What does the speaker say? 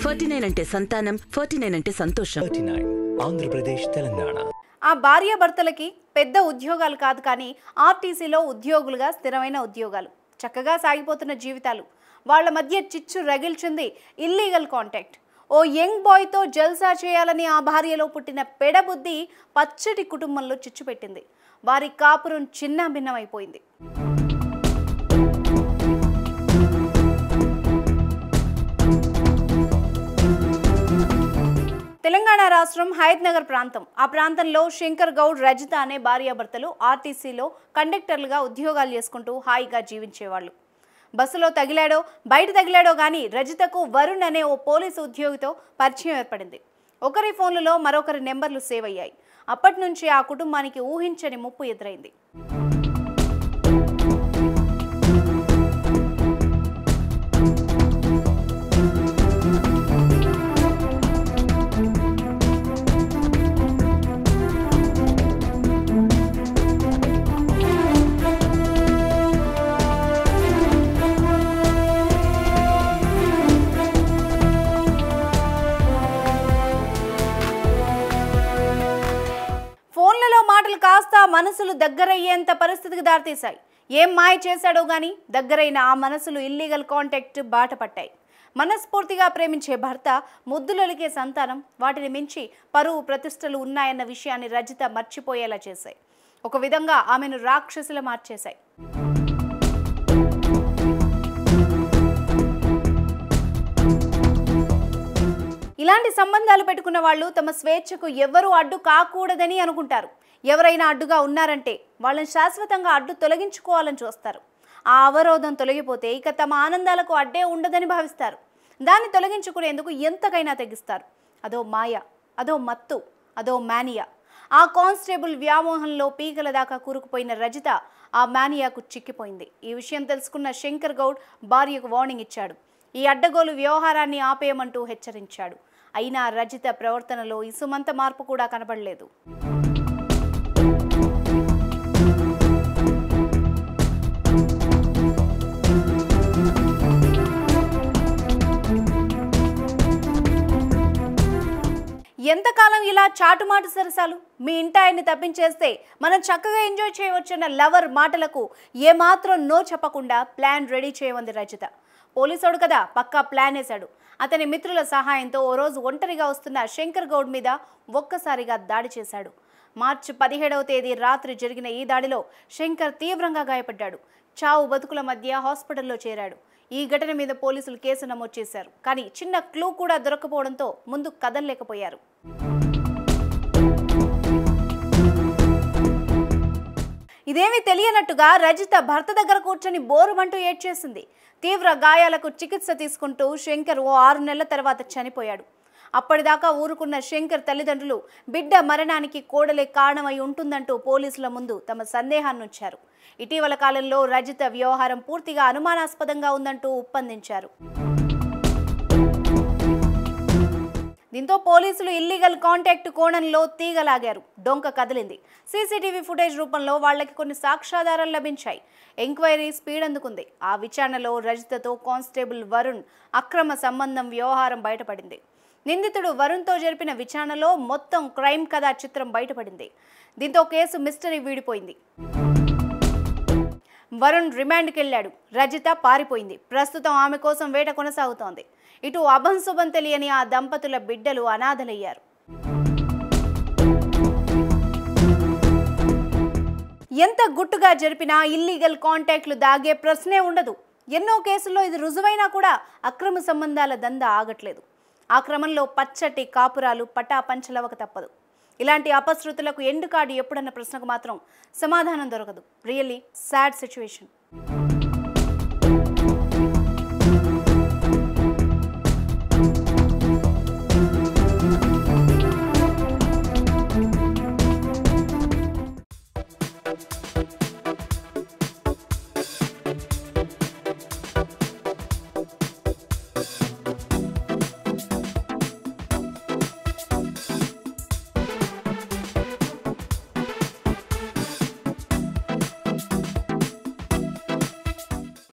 forty nine అంటే సంతానం forty nine అంటే సంతోషం థర్టీ నైన్ ఆంధ్రప్రదేశ్ తెలంగాణ ఆ భార్యాభర్తలకి పెద్ద ఉద్యోగాలు కాదు కానీ ఆర్టీసీలో ఉద్యోగులుగా స్థిరమైన ఉద్యోగాలు చక్కగా సాగిపోతున్న జీవితాలు వాళ్ళ మధ్య చిచ్చు రగిల్చింది ఇల్లీగల్ కాంటాక్ట్ ఓ యంగ్ బాయ్తో జల్సా చేయాలని ఆ భార్యలో పుట్టిన పెడబుద్ధి పచ్చటి కుటుంబంలో చిచ్చు పెట్టింది వారి కాపురం చిన్న భిన్నమైపోయింది తెలంగాణ రాష్ట్రం హయత్ నగర్ ప్రాంతం ఆ ప్రాంతంలో శంకర్ గౌడ్ రజిత అనే భార్యాభర్తలు ఆర్టీసీలో కండక్టర్లుగా ఉద్యోగాలు చేసుకుంటూ హాయిగా జీవించేవాళ్ళు బస్సులో తగిలాడో బయట తగిలాడో కానీ రజితకు వరుణ్ అనే ఓ పోలీసు ఉద్యోగితో పరిచయం ఏర్పడింది ఒకరి ఫోన్లలో మరొకరి నెంబర్లు సేవ్ అయ్యాయి అప్పటి నుంచి ఆ కుటుంబానికి ఊహించని ముప్పు ఎదురైంది ఫోన్లలో మాటలు కాస్త మనసులు దగ్గరయ్యేంత పరిస్థితికి దారితీశాయి ఏం మాయ చేశాడో గాని దగ్గరైన ఆ మనసులు ఇల్లీగల్ కాంటాక్ట్ బాట పట్టాయి మనస్ఫూర్తిగా ప్రేమించే భర్త ముద్దులొలికే సంతానం వాటిని మించి పరువు ప్రతిష్టలు ఉన్నాయన్న విషయాన్ని రజిత మర్చిపోయేలా చేశాయి ఒక విధంగా ఆమెను రాక్షసుల మార్చేశాయి ఇలాంటి సంబంధాలు పెట్టుకున్న వాళ్ళు తమ స్వేచ్ఛకు ఎవరూ అడ్డు కాకూడదని అనుకుంటారు ఎవరైనా అడ్డుగా ఉన్నారంటే వాళ్ళని శాశ్వతంగా అడ్డు తొలగించుకోవాలని చూస్తారు ఆ అవరోధం తొలగిపోతే ఇక తమ ఆనందాలకు అడ్డే ఉండదని భావిస్తారు దాన్ని తొలగించుకునేందుకు ఎంతకైనా తెగిస్తారు అదో మాయ అదో మత్తు అదో మానియా ఆ కానిస్టేబుల్ వ్యామోహంలో పీకల దాకా కూరుకుపోయిన రజిత ఆ మానియాకు చిక్కిపోయింది ఈ విషయం తెలుసుకున్న శంకర్ గౌడ్ భార్యకు వార్నింగ్ ఇచ్చాడు ఈ అడ్డగోలు వ్యవహారాన్ని ఆపేయమంటూ హెచ్చరించాడు అయినా రజిత ప్రవర్తనలో ఇసుమంత మార్పు కూడా కనబడలేదు ఎంతకాలం ఇలా చాటుమాటు సరసాలు మీ ఇంట ఆయన్ని తప్పించేస్తే మనం చక్కగా ఎంజాయ్ చేయవచ్చన్న లవర్ మాటలకు ఏమాత్రం నో చెప్పకుండా ప్లాన్ రెడీ చేయమంది రజిత పోలీసోడు కదా పక్కా ప్లాన్ వేశాడు అతని మిత్రుల సహాయంతో ఓ రోజు ఒంటరిగా వస్తున్న శంకర్ గౌడ్ మీద ఒక్కసారిగా దాడి చేశాడు మార్చి పదిహేడవ తేదీ రాత్రి జరిగిన ఈ దాడిలో శంకర్ తీవ్రంగా గాయపడ్డాడు చావు బతుకుల మధ్య హాస్పిటల్లో చేరాడు ఈ ఘటన మీద పోలీసులు కేసు నమోదు చేశారు కానీ చిన్న క్లూ కూడా దొరకపోవడంతో ముందు కదలలేకపోయారు ఇదేమీ తెలియనట్టుగా రజిత భర్త దగ్గర కూర్చొని బోరుమంటూ ఏడ్చేసింది తీవ్ర గాయాలకు చికిత్స తీసుకుంటూ శంకర్ ఓ ఆరు నెలల తర్వాత చనిపోయాడు అప్పటిదాకా ఊరుకున్న శంకర్ తల్లిదండ్రులు బిడ్డ మరణానికి కోడలే కారణమై ఉంటుందంటూ పోలీసుల ముందు తమ సందేహాన్ని ఉంచారు ఇటీవల కాలంలో రజిత వ్యవహారం పూర్తిగా అనుమానాస్పదంగా ఉందంటూ ఉప్పందించారు దీంతో పోలీసులు ఇల్లీగల్ కాంటాక్ట్ కోణంలో తీగలాగారు డొంక కదిలింది సీసీటీవీ ఫుటేజ్ రూపంలో వాళ్ళకి కొన్ని సాక్ష్యాధారాలు లభించాయి ఎంక్వైరీ స్పీడ్ అందుకుంది ఆ విచారణలో రజితతో కానిస్టేబుల్ వరుణ్ అక్రమ సంబంధం వ్యవహారం బయటపడింది నిందితుడు వరుణ్తో జరిపిన విచారణలో మొత్తం క్రైమ్ కథా చిత్రం బయటపడింది దీంతో కేసు మిస్టరీ వీడిపోయింది వరుణ్ రిమాండ్కి వెళ్ళాడు రజిత పారిపోయింది ప్రస్తుతం ఆమె కోసం వేట కొనసాగుతోంది ఇటు అభంశుభం తెలియని ఆ దంపతుల బిడ్డలు అనాథలయ్యారు ఎంత గుట్టుగా జరిపినా ఇల్లీగల్ కాంటాక్ట్లు దాగే ప్రశ్నే ఉండదు ఎన్నో కేసుల్లో ఇది రుజువైనా కూడా అక్రమ సంబంధాల దంద ఆగట్లేదు ఆ క్రమంలో పచ్చటి కాపురాలు పటాపంచలవక తప్పదు ఇలాంటి అపశృతులకు ఎండు కార్డు ఎప్పుడన్న ప్రశ్నకు మాత్రం సమాధానం దొరకదు రియల్లీ సాడ్ సిచ్యువేషన్